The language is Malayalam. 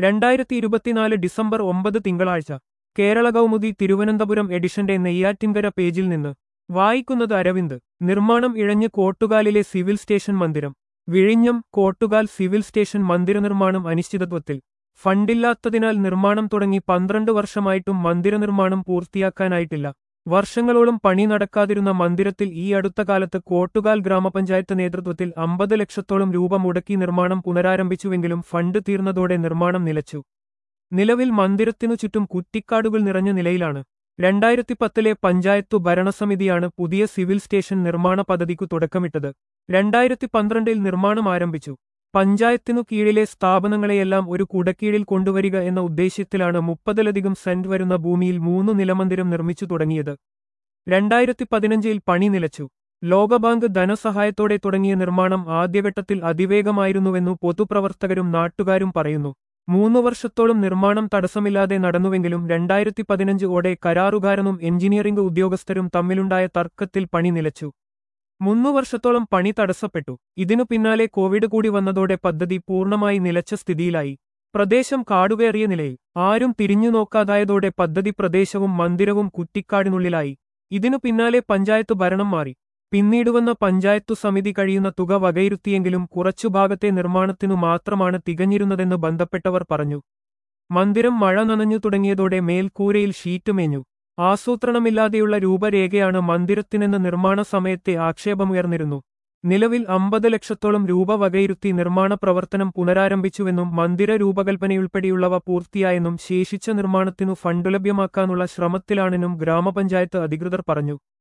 രണ്ടായിരത്തി ഇരുപത്തിനാല് ഡിസംബർ ഒമ്പത് തിങ്കളാഴ്ച കേരള കൗമുദി തിരുവനന്തപുരം എഡിഷന്റെ നെയ്യാറ്റിൻകര പേജിൽ നിന്ന് വായിക്കുന്നത് അരവിന്ദ് നിർമ്മാണം ഇഴഞ്ഞ് കോട്ടുകാലിലെ സിവിൽ സ്റ്റേഷൻ മന്ദിരം വിഴിഞ്ഞം കോട്ടുകാൽ സിവിൽ സ്റ്റേഷൻ മന്ദിര നിർമ്മാണം അനിശ്ചിതത്വത്തിൽ ഫണ്ടില്ലാത്തതിനാൽ നിർമ്മാണം തുടങ്ങി പന്ത്രണ്ട് വർഷമായിട്ടും മന്ദിര നിർമ്മാണം പൂർത്തിയാക്കാനായിട്ടില്ല വർഷങ്ങളോളം പണി നടക്കാതിരുന്ന മന്ദിരത്തിൽ ഈ അടുത്ത കാലത്ത് കോട്ടുകാൽ ഗ്രാമപഞ്ചായത്ത് നേതൃത്വത്തിൽ അമ്പത് ലക്ഷത്തോളം രൂപ മുടക്കി നിർമ്മാണം പുനരാരംഭിച്ചുവെങ്കിലും ഫണ്ട് തീർന്നതോടെ നിർമ്മാണം നിലച്ചു നിലവിൽ മന്ദിരത്തിനു ചുറ്റും കുറ്റിക്കാടുകൾ നിറഞ്ഞ നിലയിലാണ് രണ്ടായിരത്തി പത്തിലെ പഞ്ചായത്തു ഭരണസമിതിയാണ് പുതിയ സിവിൽ സ്റ്റേഷൻ നിർമ്മാണ പദ്ധതിക്കു തുടക്കമിട്ടത് രണ്ടായിരത്തി പന്ത്രണ്ടിൽ നിർമ്മാണം ആരംഭിച്ചു പഞ്ചായത്തിനു കീഴിലെ സ്ഥാപനങ്ങളെയെല്ലാം ഒരു കുടക്കീഴിൽ കൊണ്ടുവരിക എന്ന ഉദ്ദേശ്യത്തിലാണ് മുപ്പതിലധികം സെന്റ് വരുന്ന ഭൂമിയിൽ മൂന്നു നിലമന്ദിരം നിർമ്മിച്ചു തുടങ്ങിയത് രണ്ടായിരത്തി പതിനഞ്ചിൽ പണി നിലച്ചു ലോകബാങ്ക് ധനസഹായത്തോടെ തുടങ്ങിയ നിർമ്മാണം ആദ്യഘട്ടത്തിൽ അതിവേഗമായിരുന്നുവെന്നു പൊതുപ്രവർത്തകരും നാട്ടുകാരും പറയുന്നു മൂന്നു വർഷത്തോളം നിർമ്മാണം തടസ്സമില്ലാതെ നടന്നുവെങ്കിലും രണ്ടായിരത്തി പതിനഞ്ച് ഓടെ കരാറുകാരനും എഞ്ചിനീയറിംഗ് ഉദ്യോഗസ്ഥരും തമ്മിലുണ്ടായ തർക്കത്തിൽ പണി നിലച്ചു മൂന്നു വർഷത്തോളം പണി തടസ്സപ്പെട്ടു ഇതിനു പിന്നാലെ കോവിഡ് കൂടി വന്നതോടെ പദ്ധതി പൂർണ്ണമായി നിലച്ച സ്ഥിതിയിലായി പ്രദേശം കാടുകയറിയ നിലയിൽ ആരും തിരിഞ്ഞു നോക്കാതായതോടെ പദ്ധതി പ്രദേശവും മന്ദിരവും കുറ്റിക്കാടിനുള്ളിലായി ഇതിനു പിന്നാലെ പഞ്ചായത്ത് ഭരണം മാറി പിന്നീട് വന്ന പഞ്ചായത്തു സമിതി കഴിയുന്ന തുക വകയിരുത്തിയെങ്കിലും കുറച്ചു ഭാഗത്തെ നിർമ്മാണത്തിനു മാത്രമാണ് തികഞ്ഞിരുന്നതെന്ന് ബന്ധപ്പെട്ടവർ പറഞ്ഞു മന്ദിരം മഴ നനഞ്ഞു തുടങ്ങിയതോടെ മേൽക്കൂരയിൽ ഷീറ്റ് മേഞ്ഞു ആസൂത്രണമില്ലാതെയുള്ള രൂപരേഖയാണ് മന്ദിരത്തിനെന്ന നിർമ്മാണ സമയത്തെ ആക്ഷേപമുയർന്നിരുന്നു നിലവിൽ അമ്പത് ലക്ഷത്തോളം രൂപ വകയിരുത്തി നിർമ്മാണ പ്രവർത്തനം പുനരാരംഭിച്ചുവെന്നും മന്ദിര രൂപകൽപ്പനയുൾപ്പെടെയുള്ളവ പൂർത്തിയായെന്നും ശേഷിച്ച നിർമ്മാണത്തിനു ഫണ്ട് ലഭ്യമാക്കാനുള്ള ശ്രമത്തിലാണെന്നും ഗ്രാമപഞ്ചായത്ത് അധികൃതർ പറഞ്ഞു